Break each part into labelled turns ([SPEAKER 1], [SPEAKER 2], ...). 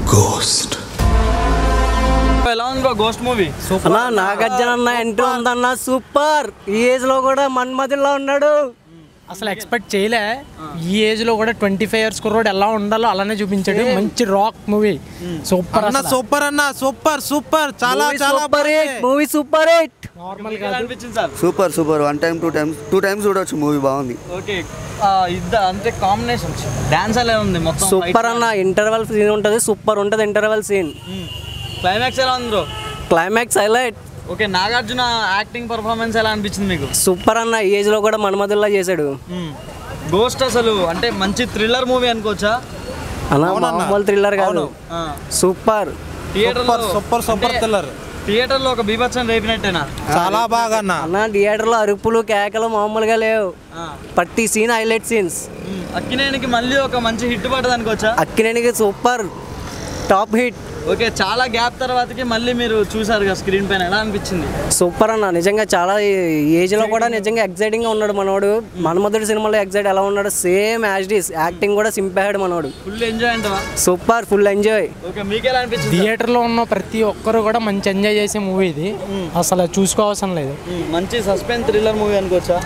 [SPEAKER 1] Ghost.
[SPEAKER 2] ఎలా ఉంది bro ghost movie
[SPEAKER 3] అన్నా నాగార్జున అన్న ఎంట్రీ ఉందన్న సూపర్ ఈ ఏజ్ లో కూడా మన్మధుల్లో ఉన్నాడు
[SPEAKER 4] అసలు ఎక్స్పెక్ట్ చేయలే ఈ ఏజ్ లో కూడా ట్వంటీ ఫైవ్ ఇయర్స్ కుర్రోడు ఎలా ఉండాలో అలానే చూపించాడు మంచి రాక్ మూవీ సూపర్
[SPEAKER 5] అన్న సూపర్ అన్న సూపర్ సూపర్ చాలా చాలా
[SPEAKER 3] super hit movie super hit
[SPEAKER 4] normal
[SPEAKER 2] ఎలా అనిపించింది sir
[SPEAKER 6] super super one time two times two times చూడొచ్చు మూవీ బాగుంది
[SPEAKER 2] ఓకే ఇద్దరు అంటే కాంబినేషన్ డాన్స్ ఎలా ఉంది మొత్తం
[SPEAKER 3] సూపర్ అన్న ఇంటర్వెల్ సీన్ ఉంటది సూపర్ ఉంటది ఇంటర్వెల్ సీన్
[SPEAKER 2] క్లైమాక్స్ ఎలా ఉంది bro
[SPEAKER 3] climax highlight
[SPEAKER 2] okay Nagarjuna acting performance ఎలా అనిపించింది మీకు
[SPEAKER 3] సూపర్ అన్న ఈ ఏజ్ లో కూడా మన్మధుల్లా చేశాడు
[SPEAKER 2] గోస్ట్ అసలు అంటే మంచి థ్రిల్లర్ మూవీ అనుకోవచ్చా
[SPEAKER 3] అన్న మామూలు థ్రిల్లర్ కాదు సూపర్
[SPEAKER 2] థియేటర్లో
[SPEAKER 5] సూపర్ సూపర్ థ్రిల్లర్
[SPEAKER 2] థియేటర్లో ఒక బీభత్సం రేపినట్టేనా
[SPEAKER 5] చాలా బాగా అన్న
[SPEAKER 3] అన్న థియేటర్ లో అరుపులు కేకలు మామూలుగా లేవు పట్టి సీన్ హైలైట్ సీన్స్
[SPEAKER 2] అక్కినేనికి మళ్ళీ ఒక మంచి హిట్ పడ్డది అనుకోవచ్చా
[SPEAKER 3] అక్కినేనికి సూపర్ టాప్ హిట్
[SPEAKER 2] ఓకే చాలా గ్యాప్ తర్వాతకి మళ్ళీ మీరు చూసారు కదా స్క్రీన్ పైన ఎలా అనిపించింది
[SPEAKER 3] సూపర్ అన్న నిజంగా చాలా ఏజ్ లో కూడా నిజంగా ఎగ్జైటింగ్ గా ఉన్నాడు మనోడు మన్మధుడి సినిమాలో ఎగ్జైట్ ఎలా ఉన్నాడు సేమ్ యాజ్ డిస్ యాక్టింగ్ కూడా సింపాడు మనోడు
[SPEAKER 2] ఫుల్ ఎంజాయ్ అంటవా
[SPEAKER 3] సూపర్ ఫుల్ ఎంజాయ్
[SPEAKER 2] ఓకే మీకు ఎలా అనిపించింది
[SPEAKER 4] థియేటర్ లో ఉన్న ప్రతి ఒక్కరు కూడా మంచి ఎంజాయ్ చేసే మూవీ ఇది అసలు చూసుకోవాల్సిన లేదు
[SPEAKER 2] మ్మ్, మంచి సస్పెన్స్ థ్రిల్లర్ మూవీ అనుకోవచ్చా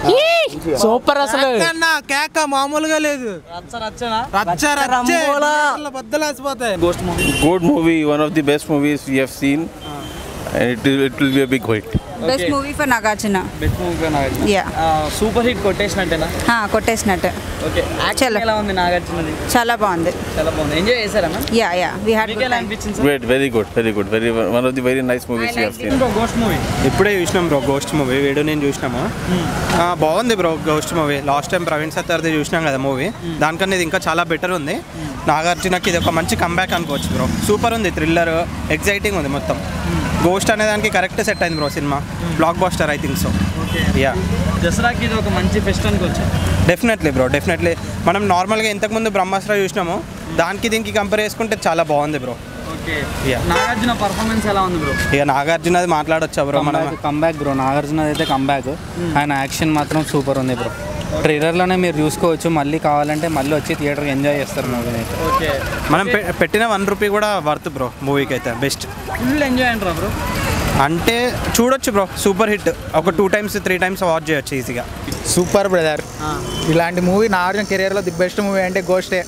[SPEAKER 4] సూపర్ అసలు
[SPEAKER 5] అన్న కేక మామూలుగా లేదు
[SPEAKER 2] రచ్చ రచ్చనా
[SPEAKER 5] రచ్చ రచ్చే
[SPEAKER 3] రంబోలా.
[SPEAKER 5] బద్దలేసిపోతాయి
[SPEAKER 2] ghost movie
[SPEAKER 7] good movie, one of the best movies we have seen. And it, will- it will be a big hit.
[SPEAKER 8] Best movie for Nagarjuna
[SPEAKER 2] best movie
[SPEAKER 8] Yeah.
[SPEAKER 2] Super hit కొట్టేసినట్టేనా
[SPEAKER 8] హా, కొట్టేసినట్టు
[SPEAKER 2] ఓకే యాక్చువల్
[SPEAKER 8] చలో.
[SPEAKER 2] ఎలా ఉంది నాగార్జునది
[SPEAKER 8] చాలా బాగుంది
[SPEAKER 2] చాలా బాగుంది ఎంజాయ్ చేశారా ma'am
[SPEAKER 8] yeah yeah we had
[SPEAKER 2] మీకు ఎలా అనిపించింది sir
[SPEAKER 7] Great, very good, very good. Very one of the very nice movies we have seen.
[SPEAKER 2] Ghost movie
[SPEAKER 9] ఇప్పుడే చూసినాం బ్రో గోస్ట్ మూవీ వీడియో నేను చూసినాము ఆ, బాగుంది bro ghost movie last time Praveen సత్తార్ది చూసినాం కదా మూవీ దానికన్నా ఇది ఇంకా చాలా బెటర్ ఉంది నాగార్జునకి ఇది ఒక మంచి కంబ్యాక్ అనుకోవచ్చు బ్రో సూపర్ ఉంది థ్రిల్లర్ ఎగ్జైటింగ్ ఉంది మొత్తం గోస్ట్ అనే దానికి కరెక్ట్ సెట్ అయింది బ్రో సినిమా blockbuster I think so yeah
[SPEAKER 2] దసరాకి ఇది ఒక మంచి ఫెస్ట్ అనుకోవచ్చు
[SPEAKER 9] డెఫినెట్లీ బ్రో డెఫినెట్లీ మనం నార్మల్గా ఇంతకుముందు బ్రహ్మాస్త్ర చూసినాము దానికి దీనికి కంపేర్ చేసుకుంటే చాలా బాగుంది bro
[SPEAKER 2] okay
[SPEAKER 9] Yeah.
[SPEAKER 2] Nagarjuna performance ఎలా ఉంది బ్రో
[SPEAKER 9] ఇక నాగార్జున అది మాట్లాడొచ్చా బ్రో మనం
[SPEAKER 10] కంబ్యాక్ బ్రో నాగార్జున అయితే కంబ్యాక్ ఆయన యాక్షన్ మాత్రం సూపర్ ఉంది బ్రో ట్రైలర్లోనే మీరు చూసుకోవచ్చు మళ్ళీ కావాలంటే మళ్ళీ వచ్చి థియేటర్కి ఎంజాయ్ చేస్తారు మూవీని అయితే
[SPEAKER 2] ఓకే
[SPEAKER 9] మనం పె- పెట్టిన వన్ రూపీ కూడా వర్త్ బ్రో మూవీకి అయితే బెస్ట్
[SPEAKER 2] ఫుల్ ఎంజాయ్ అంటారా బ్రో
[SPEAKER 9] అంటే చూడొచ్చు బ్రో సూపర్ హిట్ ఒక two times three times watch చేయొచ్చు ఈజీగా
[SPEAKER 11] సూపర్ బ్రదర్ ఇలాంటి మూవీ నాగార్జున కెరియర్లో ది బెస్ట్ మూవీ అంటే గోస్టే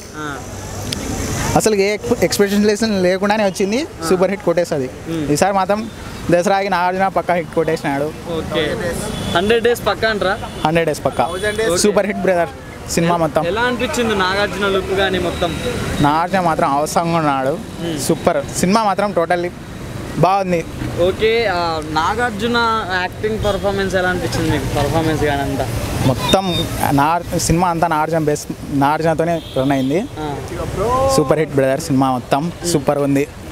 [SPEAKER 11] అసలు ఏ ఎక్స్పెక్టేషన్ లేకుండానే వచ్చింది సూపర్ హిట్ కొట్టేస్తుంది ఈసారి మాత్రం దసరాకి నాగార్జున పక్కా హిట్ కొట్టేసినాడు
[SPEAKER 2] ఓకే హండ్రెడ్ డేస్ పక్క అంటారా
[SPEAKER 11] హండ్రెడ్ డేస్ పక్కా సూపర్ హిట్ బ్రదర్ సినిమా మొత్తం
[SPEAKER 2] ఎలా అనిపించింది నాగార్జున లుక్ కానీ మొత్తం
[SPEAKER 11] నాగార్జున మాత్రం అవసరంగా ఉన్నాడు సూపర్ సినిమా మాత్రం టోటల్లీ బాగుంది
[SPEAKER 2] ఓకే ఆ, నాగార్జున యాక్టింగ్ పర్ఫార్మెన్స్ ఎలా అనిపించింది మీకు పర్ఫార్మెన్స్ కానీ అంతా
[SPEAKER 11] మొత్తం నా సినిమా అంతా నాగార్జున బెస్ట్ నాగార్జునతోనే రన్ అయింది
[SPEAKER 2] ఆ.
[SPEAKER 11] సూపర్ హిట్ బ్రదర్ సినిమా మొత్తం సూపర్ ఉంది